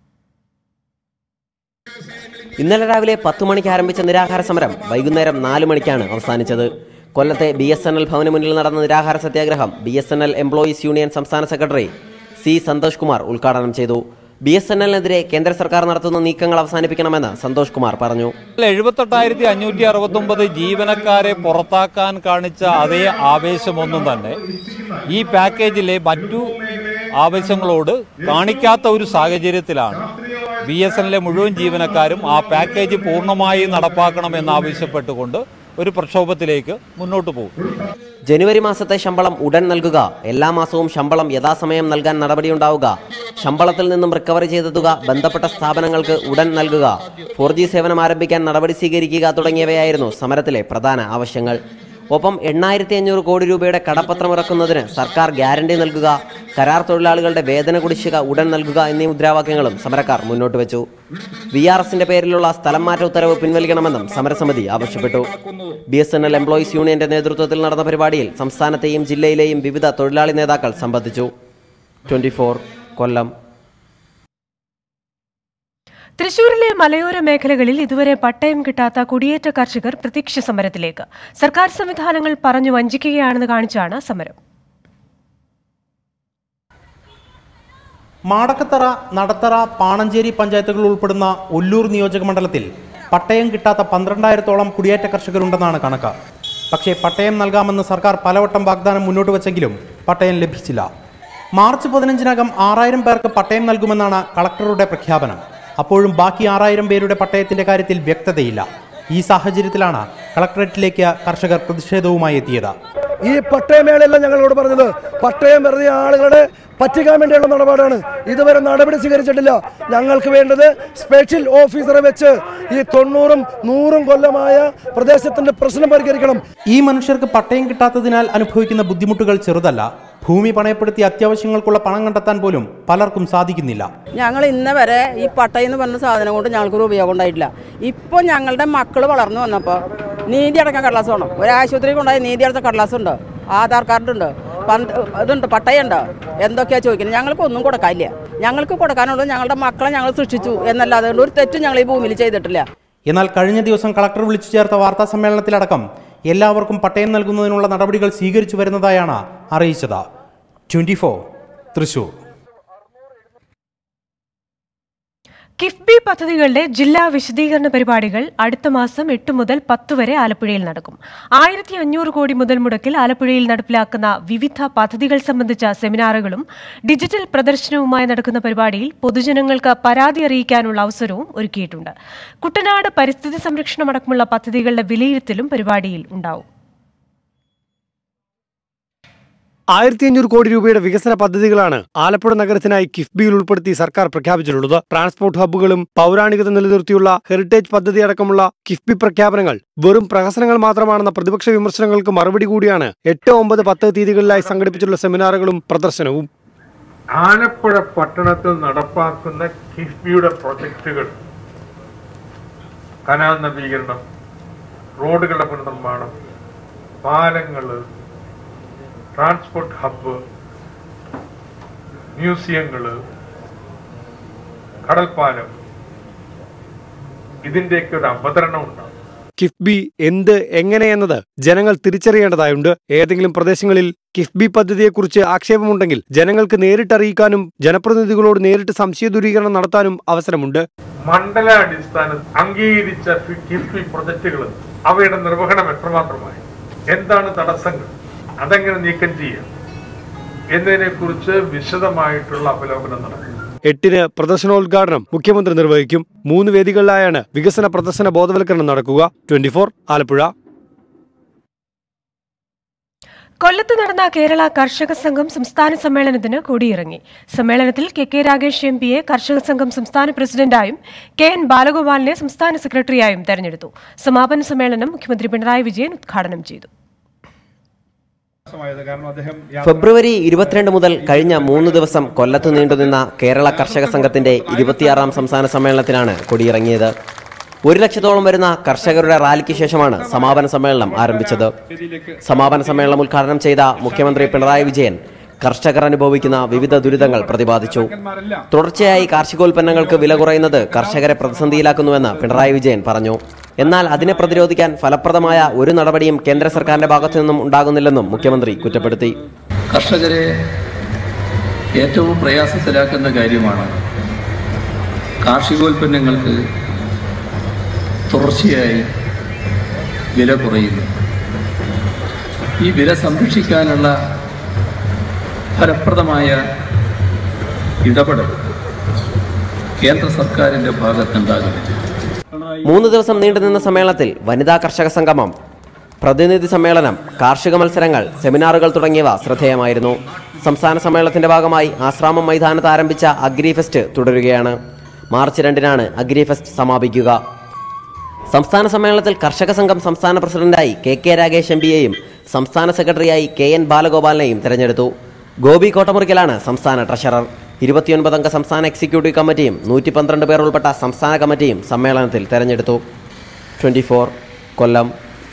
ഇന്നലെ രാവിലെ പത്ത് മണിക്ക് ആരംഭിച്ച നിരാഹാര സമരം വൈകുന്നേരം നാല് മണിക്കാണ് അവസാനിച്ചത് കൊല്ലത്തെ ബി എസ് എൻ എൽ ഭവന് മുന്നിൽ നടന്ന നിരാഹാര സത്യാഗ്രഹം B S N L employees union സംസ്ഥാന സെക്രട്ടറി സി സന്തോഷ് കുമാർ ഉദ്ഘാടനം ചെയ്തു ബി എസ് എൻ എല്ലിനെതിരെ കേന്ദ്ര സർക്കാർ നടത്തുന്ന നീക്കങ്ങൾ അവസാനിപ്പിക്കണമെന്ന് സന്തോഷ് കുമാർ പറഞ്ഞു എഴുപത്തെട്ടായിരത്തി അഞ്ഞൂറ്റി അറുപത്തൊമ്പത് ജീവനക്കാരെ പുറത്താക്കാൻ കാണിച്ച അതേ ആവേശമൊന്നും തന്നെ ഈ പാക്കേജിലെ മറ്റു ആവശ്യങ്ങളോട് കാണിക്കാത്ത ഒരു സാഹചര്യത്തിലാണ് ബി എസ് എന്നിലെ മുഴുവൻ ജീവനക്കാരും ആ പാക്കേജ് പൂർണ്ണമായി നടപ്പാക്കണമെന്നാവശ്യപ്പെട്ടുകൊണ്ട് ഒരു പ്രക്ഷോഭത്തിലേക്ക് മുന്നോട്ട് പോകും ജനുവരി മാസത്തെ ശമ്പളം ഉടൻ നൽകുക എല്ലാ മാസവും ശമ്പളം യഥാസമയം നൽകാൻ നടപടിയുണ്ടാവുക ശമ്പളത്തിൽ നിന്നും റിക്കവറി ചെയ്ത തുക ബന്ധപ്പെട്ട സ്ഥാപനങ്ങൾക്ക് ഉടൻ നൽകുക ഫോർ ജി സേവനം ആരംഭിക്കാൻ നടപടി സ്വീകരിക്കുക തുടങ്ങിയവയായിരുന്നു സമരത്തിലെ പ്രധാന ആവശ്യങ്ങൾ ഒപ്പം എണ്ണായിരത്തി അഞ്ഞൂറ് കോടി രൂപയുടെ കടപ്പത്രം ഇറക്കുന്നതിന് സർക്കാർ ഗ്യാരണ്ടി നൽകുക കരാർ തൊഴിലാളികളുടെ വേതന കുടിശ്ശിക ഉടൻ നൽകുക എന്നീ മുദ്രാവാക്യങ്ങളും സമരക്കാർ മുന്നോട്ട് വെച്ചു വി ആർ എസിന്റെ പേരിലുള്ള സ്ഥലം മാറ്റ ഉത്തരവ് പിൻവലിക്കണമെന്നും സമരസമിതി ആവശ്യപ്പെട്ടു B S N L employees യൂണിയന്റെ നേതൃത്വത്തിൽ നടന്ന പരിപാടിയിൽ സംസ്ഥാനത്തെയും ജില്ലയിലെയും വിവിധ തൊഴിലാളി നേതാക്കൾ സംബന്ധിച്ചു ട്വന്റി കൊല്ലം തൃശൂരിലെ മലയോര മേഖലകളിൽ ഇതുവരെ പട്ടയം കിട്ടാത്ത കുടിയേറ്റ കർഷകർ പ്രത്യക്ഷ സമരത്തിലേക്ക് സർക്കാർ സംവിധാനങ്ങൾ പറഞ്ഞു വഞ്ചിക്കുകയാണെന്ന് കാണിച്ചാണ് സമരം മാടക്കത്തറ നടത്തറ പാണഞ്ചേരി പഞ്ചായത്തുകൾ ഉൾപ്പെടുന്ന ഒല്ലൂർ നിയോജക മണ്ഡലത്തിൽ പട്ടയം കിട്ടാത്ത പന്ത്രണ്ടായിരത്തോളം കുടിയേറ്റ കർഷകരുണ്ടെന്നാണ് കണക്ക് പക്ഷേ പട്ടയം നൽകാമെന്ന് സർക്കാർ പലവട്ടം വാഗ്ദാനം മുന്നോട്ട് വച്ചെങ്കിലും പട്ടയം ലഭിച്ചില്ല മാർച്ച് പതിനഞ്ചിനകം ആറായിരം പേർക്ക് പട്ടയം നൽകുമെന്നാണ് കളക്ടറുടെ പ്രഖ്യാപനം അപ്പോഴും ബാക്കി ആറായിരം പേരുടെ പട്ടയത്തിന്റെ കാര്യത്തിൽ വ്യക്തതയില്ല ഈ സാഹചര്യത്തിലാണ് കളക്ടറേറ്റിലേക്ക് കർഷകർ പ്രതിഷേധവുമായി എത്തിയത് ഈ പട്ടയമേളയല്ല ഞങ്ങളോട് പറഞ്ഞത് പട്ടയം വെറുതെ ആളുകളെ പറ്റിക്കാൻ വേണ്ടിയുള്ള നിലപാടാണ് ഇതുവരെ നടപടി സ്വീകരിച്ചിട്ടില്ല ഞങ്ങൾക്ക് വേണ്ടത് സ്പെഷ്യൽ ഓഫീസറെ വെച്ച് ഈ തൊണ്ണൂറും നൂറും കൊല്ലമായ പ്രദേശത്തിന്റെ പ്രശ്നം പരിഹരിക്കണം ഈ മനുഷ്യർക്ക് പട്ടയം കിട്ടാത്തതിനാൽ അനുഭവിക്കുന്ന ബുദ്ധിമുട്ടുകൾ ചെറുതല്ല ഭൂമി പണയപ്പെടുത്തി അത്യാവശ്യങ്ങൾക്കുള്ള പണം കണ്ടെത്താൻ പോലും പലർക്കും സാധിക്കുന്നില്ല ഞങ്ങൾ ഇന്ന് വരെ ഈ പട്ടയം എന്ന് പറഞ്ഞ സാധനം കൊണ്ട് ഞങ്ങൾക്കൊരു ഉപയോഗം ഉണ്ടായിട്ടില്ല ഇപ്പോൾ ഞങ്ങളുടെ മക്കൾ വളർന്നു വന്നപ്പോൾ നീതി അടക്കം കടലാസ് വേണം ഒരു ആശുപത്രി കൊണ്ടുപോയി നീതി അടച്ച കടലാസ് ഉണ്ട് ആധാർ കാർഡ് ഉണ്ട് പന്ത് ഇതുണ്ട് പട്ടയുണ്ട് എന്തൊക്കെയാ ചോദിക്കുന്നത് ഞങ്ങൾക്ക് ഒന്നും കൊടുക്കാനില്ല ഞങ്ങൾക്ക് കൊടുക്കാനുള്ളത് ഞങ്ങളുടെ മക്കളെ ഞങ്ങൾ സൃഷ്ടിച്ചു എന്നല്ലാതെ ഒരു തെറ്റും ഞങ്ങൾ ഈ ഭൂമിയിൽ ചെയ്തിട്ടില്ല എന്നാൽ കഴിഞ്ഞ ദിവസം കളക്ടർ വിളിച്ചു ചേർത്ത വാർത്താ സമ്മേളനത്തിലടക്കം എല്ലാവർക്കും പട്ടയം നൽകുന്നതിനുള്ള നടപടികൾ സ്വീകരിച്ചു വരുന്നതായാണ് അറിയിച്ചത് ട്വന്റി തൃശൂർ കിഫ്ബി പദ്ധതികളുടെ ജില്ലാ വിശദീകരണ പരിപാടികൾ അടുത്ത മാസം എട്ട് മുതൽ പത്ത് വരെ ആലപ്പുഴയിൽ നടക്കും ആയിരത്തി അഞ്ഞൂറ് കോടി മുതൽ മുടക്കിൽ ആലപ്പുഴയിൽ നടപ്പിലാക്കുന്ന വിവിധ പദ്ധതികൾ സംബന്ധിച്ച സെമിനാറുകളും ഡിജിറ്റൽ പ്രദർശനവുമായി നടക്കുന്ന പരിപാടിയിൽ പൊതുജനങ്ങൾക്ക് പരാതി അറിയിക്കാനുള്ള അവസരവും ഒരുക്കിയിട്ടുണ്ട് കുട്ടനാട് പരിസ്ഥിതി സംരക്ഷണമടക്കമുള്ള പദ്ധതികളുടെ വിലയിരുത്തലും പരിപാടിയിൽ ഉണ്ടാവും ആയിരത്തി അഞ്ഞൂറ് കോടി രൂപയുടെ വികസന പദ്ധതികളാണ് ആലപ്പുഴ നഗരത്തിനായി കിഫ്ബിയിൽ ഉൾപ്പെടുത്തി സർക്കാർ പ്രഖ്യാപിച്ചിട്ടുള്ളത് ട്രാൻസ്പോർട്ട് ഹബ്ബുകളും പൗരാണികത നിലനിർത്തിയുള്ള ഹെറിറ്റേജ് പദ്ധതി അടക്കമുള്ള കിഫ്ബി പ്രഖ്യാപനങ്ങൾ വെറും പ്രഹസനങ്ങൾ മാത്രമാണെന്ന പ്രതിപക്ഷ വിമർശനങ്ങൾക്ക് മറുപടി കൂടിയാണ് എട്ട് ഒമ്പത് പത്ത് തീയതികളിലായി സംഘടിപ്പിച്ചിട്ടുള്ള സെമിനാറുകളും പ്രദർശനവും ആലപ്പുഴ പട്ടണത്തിൽ നടപ്പാക്കുന്ന കിഫ്ബിയുടെ പ്രൊജക്ടുകൾ കനാൽ നവീകരണം റോഡുകളുടെ പുനർനിർമ്മാണം പാലങ്ങൾ ട്രാൻസ്പോർട്ട് ഹബ്ബ് മ്യൂസിയങ്ങൾ കടൽപ്പാലം ഇതിന്റെയൊക്കെ ഒരു അവതരണം ഉണ്ടാവും കിഫ്ബി എന്ത് എങ്ങനെയെന്നത് ജനങ്ങൾ തിരിച്ചറിയേണ്ടതായുണ്ട് ഏതെങ്കിലും പ്രദേശങ്ങളിൽ കിഫ്ബി പദ്ധതിയെക്കുറിച്ച് ആക്ഷേപമുണ്ടെങ്കിൽ ജനങ്ങൾക്ക് നേരിട്ടറിയിക്കാനും ജനപ്രതിനിധികളോട് നേരിട്ട് സംശയ ദൂരീകരണം നടത്താനും അവസരമുണ്ട് മണ്ഡലാടിസ്ഥാനത്തിൽ അംഗീകരിച്ച ഫി- കിഫ്ബി പ്രൊജക്ടുകൾ അവയുടെ നിർവഹണം എത്രമാത്രമായി എന്താണ് തടസ്സങ്ങൾ അതെങ്ങനെ നീക്കം ചെയ്യാം എന്നതിനെ കുറിച്ച് വിശദമായിട്ടുള്ള അവലോകനം നടക്കും എട്ടിന് പ്രദർശനോദ്ഘാടനം മുഖ്യമന്ത്രി നിർവഹിക്കും മൂന്ന് വേദികളിലായാണ് വികസന പ്രദർശന ബോധവൽക്കരണം നടക്കുക ട്വന്റി ആലപ്പുഴ കൊല്ലത്ത് നടന്ന കേരള കർഷക സംഘം സംസ്ഥാന സമ്മേളനത്തിന് കൊടിയിറങ്ങി സമ്മേളനത്തിൽ കെ കെ രാഗേഷ് എം പിയെ കർഷക സംഘം സംസ്ഥാന പ്രസിഡന്റായും കെ എൻ ബാലഗോപാലിനെ സംസ്ഥാന സെക്രട്ടറിയായും തെരഞ്ഞെടുത്തു സമാപന സമ്മേളനം മുഖ്യമന്ത്രി പിണറായി വിജയൻ ഉദ്ഘാടനം ചെയ്തു ഫെബ്രുവരി ഇരുപത്തിരണ്ട് മുതൽ കഴിഞ്ഞ മൂന്ന് ദിവസം കൊല്ലത്ത് നീണ്ടുനിന്ന കേരള കർഷക സംഘത്തിന്റെ ഇരുപത്തിയാറാം സംസ്ഥാന സമ്മേളനത്തിനാണ് കൊടിയിറങ്ങിയത് ഒരു ലക്ഷത്തോളം വരുന്ന കർഷകരുടെ റാലിക്ക് ശേഷമാണ് സമാപന സമ്മേളനം ആരംഭിച്ചത് സമാപന സമ്മേളനം ഉദ്ഘാടനം ചെയ്ത മുഖ്യമന്ത്രി പിണറായി വിജയൻ കർഷകർ അനുഭവിക്കുന്ന വിവിധ ദുരിതങ്ങൾ പ്രതിപാദിച്ചു തുടർച്ചയായി കാർഷികോൽപ്പന്നങ്ങൾക്ക് വില കുറയുന്നത് കർഷകരെ പ്രതിസന്ധിയിലാക്കുന്നുവെന്ന് പിണറായി വിജയൻ പറഞ്ഞു എന്നാൽ അതിനെ പ്രതിരോധിക്കാൻ ഫലപ്രദമായ ഒരു നടപടിയും കേന്ദ്ര സർക്കാരിന്റെ ഭാഗത്തു നിന്നും ഉണ്ടാകുന്നില്ലെന്നും മുഖ്യമന്ത്രി കുറ്റപ്പെടുത്തി കർഷകരെ ഏറ്റവും പ്രയാസത്തിലാക്കുന്ന കാര്യമാണ് കാർഷികോൽപ്പന്നങ്ങൾക്ക് തുടർച്ചയായി വില കുറയുന്നു ഈ വില സംരക്ഷിക്കാനുള്ള ഫലപ്രദമായ ഇടപെടൽ കേന്ദ്ര സർക്കാരിൻ്റെ ഭാഗത്തുണ്ടാകുന്നില്ല മൂന്ന് ദിവസം നീണ്ടുനിന്ന സമ്മേളനത്തിൽ വനിതാ കർഷക സംഗമം പ്രതിനിധി സമ്മേളനം കാർഷിക മത്സരങ്ങൾ സെമിനാറുകൾ തുടങ്ങിയവ ശ്രദ്ധേയമായിരുന്നു സംസ്ഥാന സമ്മേളനത്തിന്റെ ഭാഗമായി ആശ്രാമം മൈതാനത്ത് ആരംഭിച്ച അഗ്രി ഫെസ്റ്റ് തുടരുകയാണ് മാർച്ച് രണ്ടിനാണ് അഗ്രി ഫെസ്റ്റ് സമാപിക്കുക സംസ്ഥാന സമ്മേളനത്തിൽ കർഷക സംഘം സംസ്ഥാന പ്രസിഡന്റായി കെ കെ രാഗേഷ് എം പിയെയും സംസ്ഥാന സെക്രട്ടറിയായി കെ എൻ ബാലഗോപാലിനെയും തെരഞ്ഞെടുത്തു ഗോപി കോട്ടമുറിക്കലാണ് സംസ്ഥാന ട്രഷറർ ഇരുപത്തിയൊൻപത് അംഗ സംസ്ഥാന എക്സിക്യൂട്ടീവ് കമ്മിറ്റിയും നൂറ്റി പന്ത്രണ്ട് പേർ ഉൾപ്പെട്ട സംസ്ഥാന കമ്മിറ്റിയും സമ്മേളനത്തിൽ തെരഞ്ഞെടുത്തു ട്വന്റി കൊല്ലം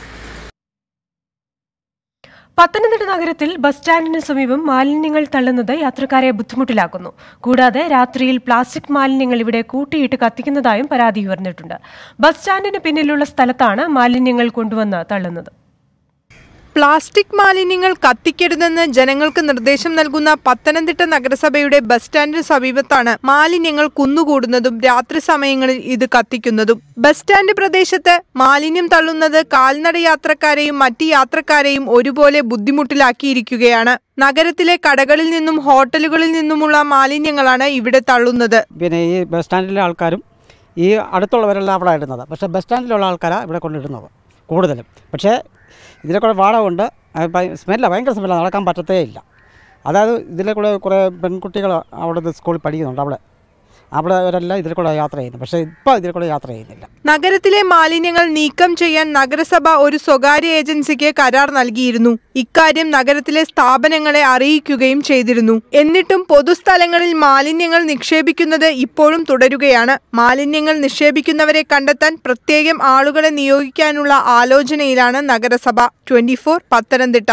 പത്തനംതിട്ട നഗരത്തിൽ ബസ് സ്റ്റാൻഡിന് സമീപം മാലിന്യങ്ങൾ തള്ളുന്നത് യാത്രക്കാരെ ബുദ്ധിമുട്ടിലാക്കുന്നു കൂടാതെ രാത്രിയിൽ പ്ലാസ്റ്റിക് മാലിന്യങ്ങൾ ഇവിടെ കൂട്ടിയിട്ട് കത്തിക്കുന്നതായും പരാതി ഉയർന്നിട്ടുണ്ട് ബസ് സ്റ്റാൻഡിന് പിന്നിലുള്ള സ്ഥലത്താണ് മാലിന്യങ്ങൾ കൊണ്ടുവന്ന് തള്ളുന്നത് പ്ലാസ്റ്റിക് മാലിന്യങ്ങൾ കത്തിക്കരുതെന്ന് ജനങ്ങൾക്ക് നിർദ്ദേശം നൽകുന്ന പത്തനംതിട്ട നഗരസഭയുടെ ബസ് സ്റ്റാൻഡിന് സമീപത്താണ് മാലിന്യങ്ങൾ കുന്നുകൂടുന്നതും രാത്രി സമയങ്ങളിൽ ഇത് കത്തിക്കുന്നതും ബസ് സ്റ്റാൻഡ് പ്രദേശത്ത് മാലിന്യം തള്ളുന്നത് കാൽനട യാത്രക്കാരെയും മറ്റ് യാത്രക്കാരെയും ഒരുപോലെ ബുദ്ധിമുട്ടിലാക്കിയിരിക്കുകയാണ് നഗരത്തിലെ കടകളിൽ നിന്നും ഹോട്ടലുകളിൽ നിന്നുമുള്ള മാലിന്യങ്ങളാണ് ഇവിടെ തള്ളുന്നത് പിന്നെ ഈ ബസ് സ്റ്റാൻഡിലെ ആൾക്കാരും ഈ അടുത്തുള്ളവരെല്ലാം അവിടെ ഇടുന്നത് പക്ഷേ ബസ് സ്റ്റാൻഡിലുള്ള ആൾക്കാരാണ് ഇവിടെ കൊണ്ടിടുന്നത് കൂടുതലും പക്ഷേ ഇതിലെ കൂടെ വാടകമുണ്ട് സ്മെല്ല ഭയങ്കര സ്മെല്ല നടക്കാൻ പറ്റത്തേ ഇല്ല അതായത് ഇതിലെ കൂടെ കുറേ പെൺകുട്ടികൾ അവിടെ സ്കൂളിൽ പഠിക്കുന്നുണ്ട് അവിടെ അവിടെ അവരെല്ലാം ഇതിൽ കൂടെ യാത്ര ചെയ്യുന്നു പക്ഷേ ഇപ്പോൾ ഇതിൽ കൂടെ യാത്ര ചെയ്യുന്നില്ല നഗരത്തിലെ മാലിന്യങ്ങൾ നീക്കം ചെയ്യാൻ നഗരസഭ ഒരു സ്വകാര്യ ഏജൻസിക്ക് കരാർ നൽകിയിരുന്നു ഇക്കാര്യം നഗരത്തിലെ സ്ഥാപനങ്ങളെ അറിയിക്കുകയും ചെയ്തിരുന്നു എന്നിട്ടും പൊതുസ്ഥലങ്ങളിൽ മാലിന്യങ്ങൾ നിക്ഷേപിക്കുന്നത് ഇപ്പോഴും തുടരുകയാണ് മാലിന്യങ്ങൾ നിക്ഷേപിക്കുന്നവരെ കണ്ടെത്താൻ പ്രത്യേകം ആളുകളെ നിയോഗിക്കാനുള്ള ആലോചനയിലാണ് നഗരസഭ ട്വന്റി പത്തനംതിട്ട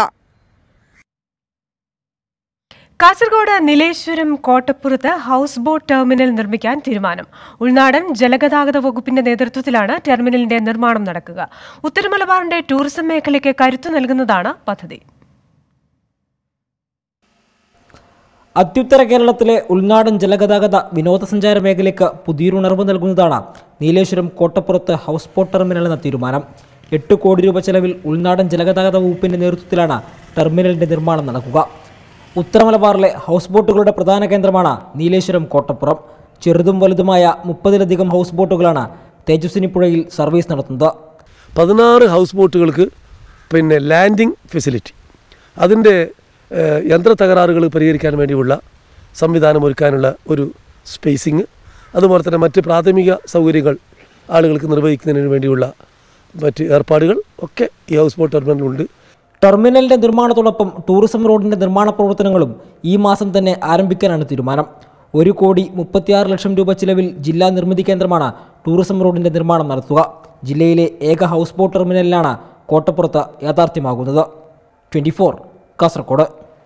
കാസർഗോഡ് നീലേശ്വരം കോട്ടപ്പുറത്ത് ഹൗസ് ബോട്ട് ടെർമിനൽ നിർമ്മിക്കാൻ തീരുമാനം ഉൾനാടൻ ജലഗതാഗത വകുപ്പിന്റെ നേതൃത്വത്തിലാണ് ടെർമിനലിന്റെ നിർമ്മാണം നടക്കുക ഉത്തരമലബാറിന്റെ ടൂറിസം മേഖലയ്ക്ക് കരുത്തു നൽകുന്നതാണ് പദ്ധതി അത്യുത്തര കേരളത്തിലെ ഉൾനാടൻ ജലഗതാഗത വിനോദസഞ്ചാര മേഖലയ്ക്ക് പുതിയൊരുണർവ് നൽകുന്നതാണ് നീലേശ്വരം കോട്ടപ്പുറത്ത് ഹൗസ് ബോട്ട് ടെർമിനൽ എന്ന തീരുമാനം എട്ട് കോടി രൂപ ചെലവിൽ ഉൾനാടൻ ജലഗതാഗത വകുപ്പിന്റെ നേതൃത്വത്തിലാണ് ടെർമിനലിന്റെ നിർമ്മാണം നടക്കുക ഉത്തരമലബാറിലെ ഹൗസ് ബോട്ടുകളുടെ പ്രധാന കേന്ദ്രമാണ് നീലേശ്വരം കോട്ടപ്പുറം ചെറുതും വലുതുമായ മുപ്പതിലധികം ഹൗസ് ബോട്ടുകളാണ് തേജസ്വിനി പുഴയിൽ സർവീസ് നടത്തുന്നത് പതിനാറ് ഹൗസ് ബോട്ടുകൾക്ക് പിന്നെ ലാൻഡിംഗ് ഫെസിലിറ്റി അതിൻ്റെ ഏഹ്, യന്ത്ര തകരാറുകൾ പരിഹരിക്കാൻ വേണ്ടിയുള്ള സംവിധാനം ഒരുക്കാനുള്ള ഒരു സ്പേസിങ് അതുപോലെ തന്നെ മറ്റ് പ്രാഥമിക സൗകര്യങ്ങൾ ആളുകൾക്ക് നിർവഹിക്കുന്നതിന് വേണ്ടിയുള്ള മറ്റ് ഏർപ്പാടുകൾ ഒക്കെ ഈ ഹൗസ് ബോട്ട് ടെർമിനലുണ്ട് ടെർമിനലിന്റെ നിർമ്മാണത്തോടൊപ്പം ടൂറിസം റോഡിന്റെ നിർമ്മാണ പ്രവർത്തനങ്ങളും ഈ മാസം തന്നെ ആരംഭിക്കാനാണ് തീരുമാനം ഒരു കോടി മുപ്പത്തിയാറ് ലക്ഷം രൂപ ചിലവിൽ ജില്ലാ നിർമ്മിതി കേന്ദ്രമാണ് ടൂറിസം റോഡിന്റെ നിർമ്മാണം നടത്തുക ജില്ലയിലെ ഏക ഹൗസ് ബോട്ട് ടെർമിനലിലാണ് കോട്ടപ്പുറത്ത് യാഥാർത്ഥ്യമാകുന്നത് ട്വന്റി കാസർഗോഡ്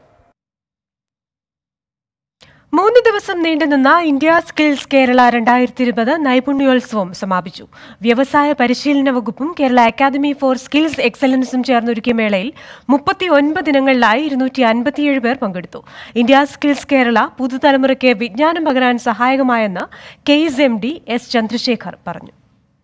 മൂന്ന് ദിവസം നീണ്ടുനിന്ന ഇന്ത്യ സ്കിൽസ് കേരള രണ്ടായിരത്തി ഇരുപത് നൈപുണ്യോത്സവം സമാപിച്ചു വ്യവസായ പരിശീലന വകുപ്പും കേരള അക്കാദമി ഫോർ സ്കിൽസ് എക്സലൻസും ചേർന്നൊരുക്കിയ മേളയിൽ മുപ്പത്തി ഒൻപത് ഇനങ്ങളിലായി ഇരുന്നൂറ്റി അൻപത്തിയേഴ് പേർ പങ്കെടുത്തു ഇന്ത്യ സ്കിൽസ് കേരള പുതുതലമുറയ്ക്ക് വിജ്ഞാനം പകരാൻ സഹായകമായെന്ന് KASE M D S Chandrasekhar പറഞ്ഞു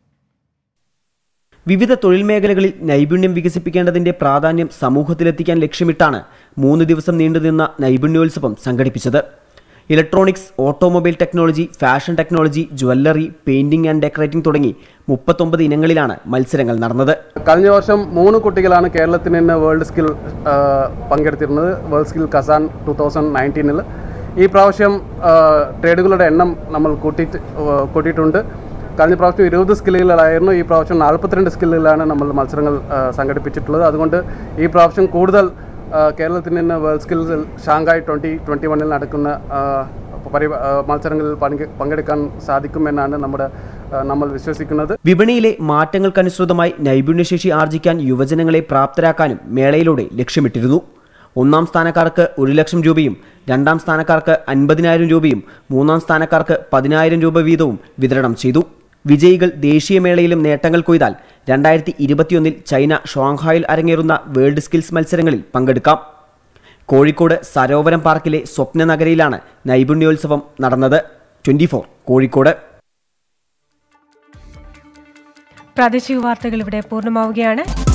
വിവിധ തൊഴിൽ മേഖലകളിൽ നൈപുണ്യം വികസിപ്പിക്കേണ്ടതിന്റെ പ്രാധാന്യം സമൂഹത്തിലെത്തിക്കാൻ ലക്ഷ്യമിട്ടാണ് മൂന്ന് ദിവസം നീണ്ടുനിന്ന നൈപുണ്യോത്സവം സംഘടിപ്പിച്ചത് electronics automobile technology fashion technology jewellery painting and decorating തുടങ്ങി മുപ്പത്തൊമ്പത് ഇനങ്ങളിലാണ് മത്സരങ്ങൾ നടന്നത് കഴിഞ്ഞ വർഷം മൂന്ന് കുട്ടികളാണ് കേരളത്തിൽ നിന്ന് വേൾഡ് സ്കിൽ ആ, പങ്കെടുത്തിരുന്നത് world skill Kazan two thousand നയൻറ്റീനിൽ ഈ പ്രാവശ്യം ആ, ട്രേഡുകളുടെ എണ്ണം നമ്മൾ കൂട്ടിയിട്ട് ആ, കൂട്ടിയിട്ടുണ്ട് കഴിഞ്ഞ പ്രാവശ്യം ഇരുപത് സ്കില്ലുകളായിരുന്നു ഈ പ്രാവശ്യം നാൽപ്പത്തിരണ്ട് സ്കില്ലുകളാണ് നമ്മൾ മത്സരങ്ങൾ ആ, സംഘടിപ്പിച്ചിട്ടുള്ളത് അതുകൊണ്ട് ഈ പ്രാവശ്യം കൂടുതൽ ആ, കേരളത്തിൽ നിന്ന് വേൾഡ് സ്കിൽസിൽ ഷാങ്കായ് ട്വൻറ്റി ട്വൻറ്റി വണ്ണിൽ നടക്കുന്ന ആ, പരി ആ, മത്സരങ്ങളിൽ പങ്കെ- പങ്കെടുക്കാൻ സാധിക്കുമെന്നാണ് നമ്മുടെ ആ, നമ്മൾ വിശ്വസിക്കുന്നത് വിപണിയിലെ മാറ്റങ്ങൾക്കനുസൃതമായി നൈപുണ്യശേഷി ആർജിക്കാൻ യുവജനങ്ങളെ പ്രാപ്തരാക്കാനും മേളയിലൂടെ ലക്ഷ്യമിട്ടിരുന്നു ഒന്നാം സ്ഥാനക്കാർക്ക് ഒരു ലക്ഷം രൂപയും രണ്ടാം സ്ഥാനക്കാർക്ക് അൻപതിനായിരം രൂപയും മൂന്നാം സ്ഥാനക്കാർക്ക് പതിനായിരം രൂപ വീതവും വിതരണം ചെയ്തു വിജയികൾ ദേശീയമേളയിലും നേട്ടങ്ങൾ കൊയ്താൽ രണ്ടായിരത്തി ഇരുപത്തിയൊന്നിൽ ചൈന ഷോങ്ഹായിൽ അരങ്ങേറുന്ന വേൾഡ് സ്കിൽസ് മത്സരങ്ങളിൽ പങ്കെടുക്കാം കോഴിക്കോട് സരോവരം പാർക്കിലെ സ്വപ്ന നഗരിയിലാണ് നൈപുണ്യോത്സവം നടന്നത് ട്വന്റി കോഴിക്കോട് പ്രാദേശിക വാർത്തകൾ ഇവിടെ പൂർണ്ണമാവുകയാണ്